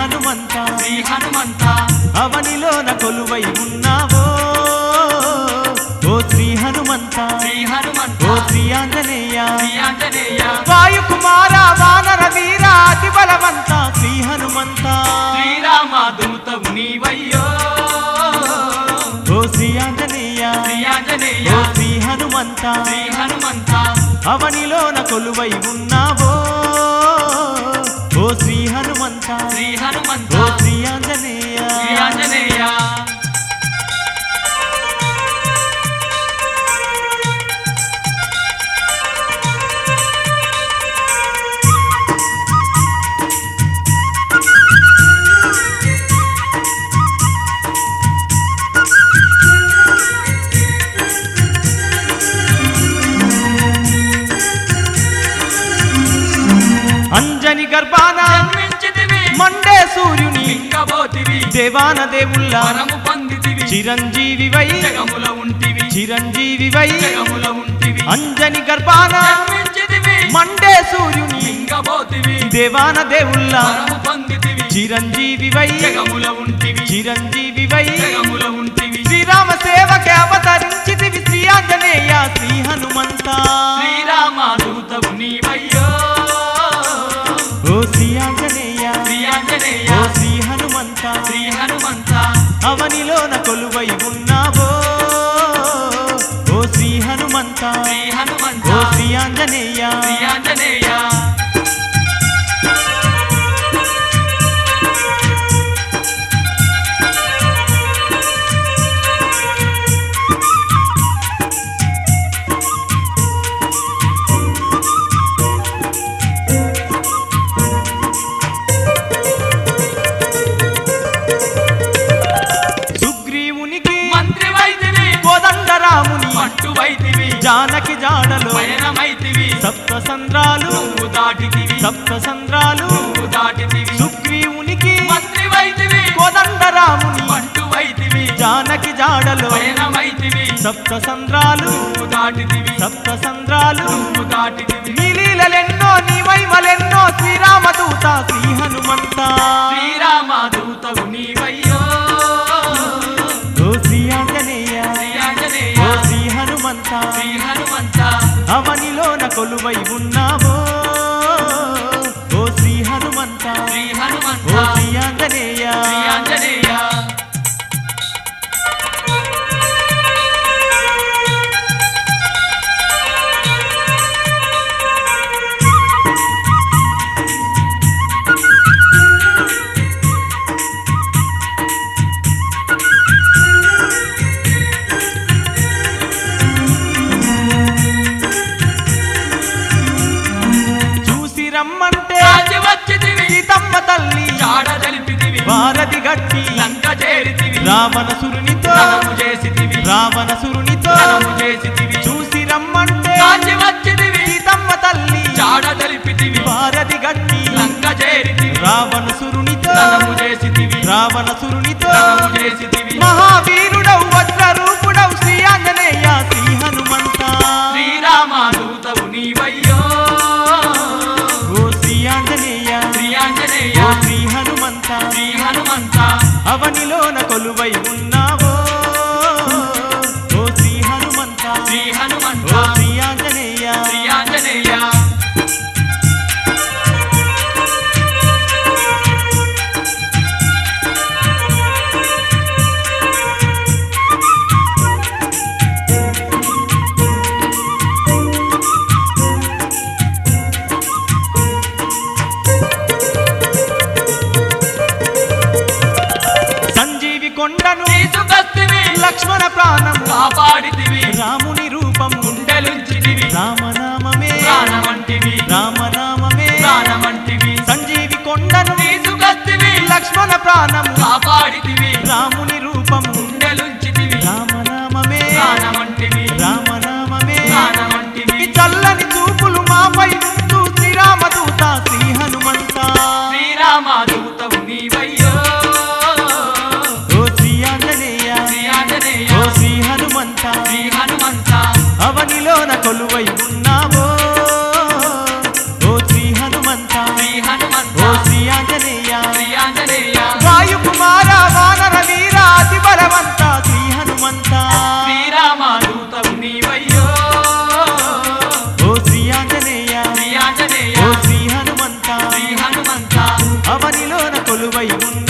హనుమంత శ్రీ హనుమంత అవనిలోన కొలువై ఉన్నావో ఓ శ్రీ హనుమంత శ్రీ హనుమంత ఓ శ్రీ ఆంజనేయ శ్రీ ఆంజనేయ వాయుకుమార వానర వీర అతి బలవంత శ్రీ హనుమంత శ్రీరామ దూతవు నీవయ్యో ఓ శ్రీ ఆంజనేయ శ్రీ ఆంజనేయ ఓ శ్రీ హనుమంత శ్రీ హనుమంత అవనిలోన కొలువై ఉన్నావో ఓ శ్రీ హనుమంత శ్రీ హనుమంత ఓ శ్రీ ఆంజనేయ శ్రీ ఆంజనేయ అంజని గర్భాన జన్మించితివి మండే సూర్యుని ఇంకబోతివి దేవాన దేవుళ్ళ వరము పొందితివి చిరంజీవివై జగముల ఉంటివి చిరంజీవివై జగముల ఉంటివి అంజని గర్భాన జన్మించితివి మండే సూర్యుని ఇంకబోతివి దేవాన దేవుళ్ళ వరము పొందితివి చిరంజీవివై జగముల ఉంటివి చిరంజీవివై జగముల ఉంటివి శ్రీరామ సేవకే అవతరించితివి శ్రీ ఆంజనేయ శ్రీ హనుమంత శ్రీరామ దూతవు నీవయ్యో ఓ శ్రీ ఆంజనేయ శ్రీ ఆంజనేయ ఓ శ్రీ హనుమంత శ్రీ హనుమంత అవనిలోన కొలువై ఉన్నావో ఓ శ్రీ హనుమంత శ్రీ హనుమంత ఓ శ్రీ ఆంజనేయ శ్రీ ఆంజనేయ సుగ్రీవునికి మంత్రి వైతివి కోదండరాముని పట్టు వైతివి జానకి జాడలో పయనమైతివి సప్త సంద్రాలు నువ్వు దాటితివి సప్త సంద్రాలు నువ్వు దాటితివి సుగ్రీవునికి మంత్రి వైతివి కోదండరాముని పట్టు వైతివి జానకి జాడలో పయనమైతివి సప్త సంద్రాలు నువ్వు దాటితివి సప్త సంద్రాలు నువ్వు దాటితివి నీ లీలలెన్నో నీ వైమలెన్నో శ్రీరామదూత శ్రీ హనుమంత శ్రీరామ దూతవు నీవయ్యో ఓ శ్రీ ఆంజనేయ శ్రీ ఆంజనేయ ఓ శ్రీ హనుమంత శ్రీ హనుమంత అవనిలోన కొలువై ఉన్నావో ఓ శ్రీ హనుమంత శ్రీ హనుమంత ఓ శ్రీ ఆంజనేయ శ్రీ ఆంజనేయ చూసి రమ్మంటే రాజు వచ్చితివి సీతమ్మ తల్లి చాడ తెలిపితివి భారతి గట్టి లంక చేరితివి రావణసురునితో ధనము చేసితివి రావణసురునితో ధనము చేసితివి చూసి రమ్మంటే రాజు వచ్చితివి సీతమ్మ తల్లి చాడ తెలిపితివి భారతి గట్టి లంక చేరితివి రావణసురునితో ధనము చేసితివి రావణసురునితో ధనము చేసితివి మహావీరుడవు వజ్ర రూపుడవు శ్రీ ఆంజనేయ శ్రీ హనుమంత శ్రీరామ దూతవు నీవయ్యో ఓ శ్రీ ఆంజనేయ శ్రీ ఆంజనేయ ఓ శ్రీ హనుమంత శ్రీ హనుమంత అవనిలోన కొలువై ఉన్నావో ఓ శ్రీ హనుమంత శ్రీ హనుమంత ఓ శ్రీ ఆంజనేయ శ్రీ ఆంజనేయ సంజీవి కొండను తీసుకొస్తివి లక్ష్మణ ప్రాణము కాపాడితివి రాముని రూపము గుండెలుంచితివి రామనామమే ప్రాణమంటివి రామనామమే ప్రాణమంటివి సంజీవి కొండను తీసుకొస్తివి లక్ష్మణ ప్రాణము కాపాడితివి రాముని రూపము గుండెలుంచితివి రామనామమే ప్రాణమంటివి రామనామమే ప్రాణమంటివి ఈ చల్లని చూపులు మాపై ఉంటూ శ్రీరామదూత శ్రీ హనుమంత శ్రీరామ దూతవు నీవయ్యో ఓ శ్రీ ఆంజనేయ శ్రీ ఆంజనేయ ఓ శ్రీ హనుమంత శ్రీ హనుమంత అవనిలోన కొలువై ఉన్నావో ఓ శ్రీ హనుమంత శ్రీ హనుమంత ఓ శ్రీ ఆంజనేయ శ్రీ ఆంజనేయ కొలువై ఉన్న